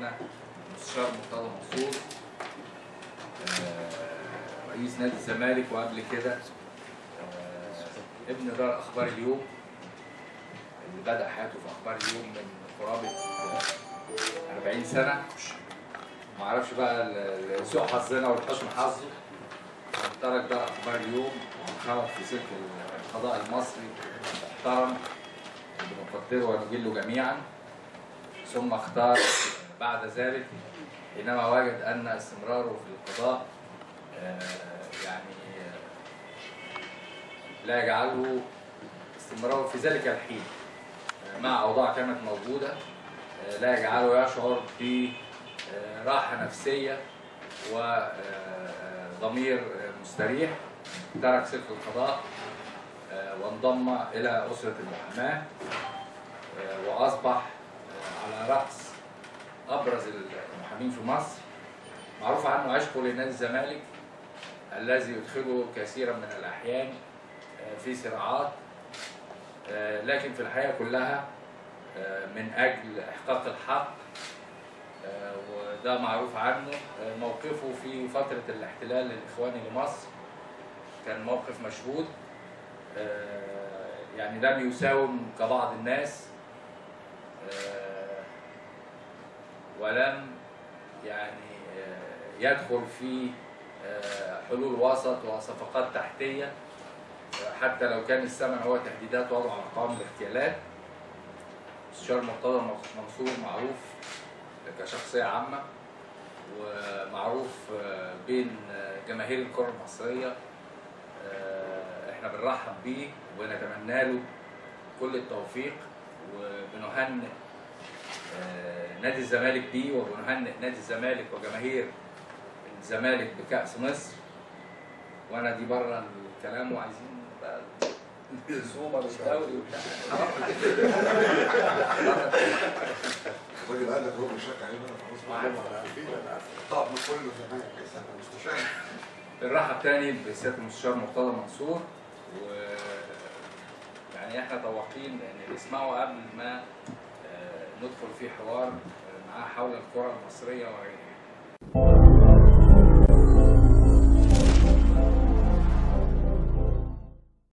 انا مستشار مرتضى منصور آه، رئيس نادي الزمالك وقبل كده آه، ابن دار اخبار اليوم اللي بدا حياته في اخبار اليوم من قرابه آه، 40 سنه ما اعرفش بقى ال- ال- سوء حظنا والحسن حظه ترك دار اخبار اليوم وانخرط في سلك القضاء المصري محترم بنقدره ونجله جميعا ثم اختار بعد ذلك حينما وجد ان استمراره في القضاء آه، يعني آه، لا يجعله استمراره في ذلك الحين آه، مع اوضاع كانت موجوده آه، لا يجعله يشعر براحه نفسيه وضمير مستريح ترك سلك القضاء آه، وانضم الى اسره المحاماه آه، واصبح آه، على راس ابرز المحامين في مصر معروف عنه عشقه لنادي الزمالك الذي يدخله كثيرا من الاحيان آه، في صراعات آه، لكن في الحقيقه كلها آه، من اجل احقاق الحق آه، وده معروف عنه آه، موقفه في فتره الاحتلال الاخواني لمصر كان موقف مشهود آه، يعني لم يساوم كبعض الناس آه، ولم يعني آه، يدخل في آه، حلول وسط وصفقات تحتيه آه، حتى لو كان الثمن هو تهديدات وضع على قوام الاغتيالات مستشار مرتضى منصور معروف كشخصيه عامه ومعروف آه، بين آه، جماهير الكره المصريه آه، احنا بنرحب بيه ونتمنى له كل التوفيق وبنهنئ آه، نادي الزمالك بيه وبنهنئ نادي الزمالك وجماهير الزمالك بكأس مصر وانا دي بره الكلام وعايزين بقى السوبر والدوري وبتاع الراجل قال لك هو بيشجع علينا انا خلاص طب كله تمام مستشار بنرحب تاني بسياده المستشار مرتضى منصور و يعني احنا طواقين ان نسمعه قبل ما آه، ندخل في حوار آه، معاه حول الكره المصريه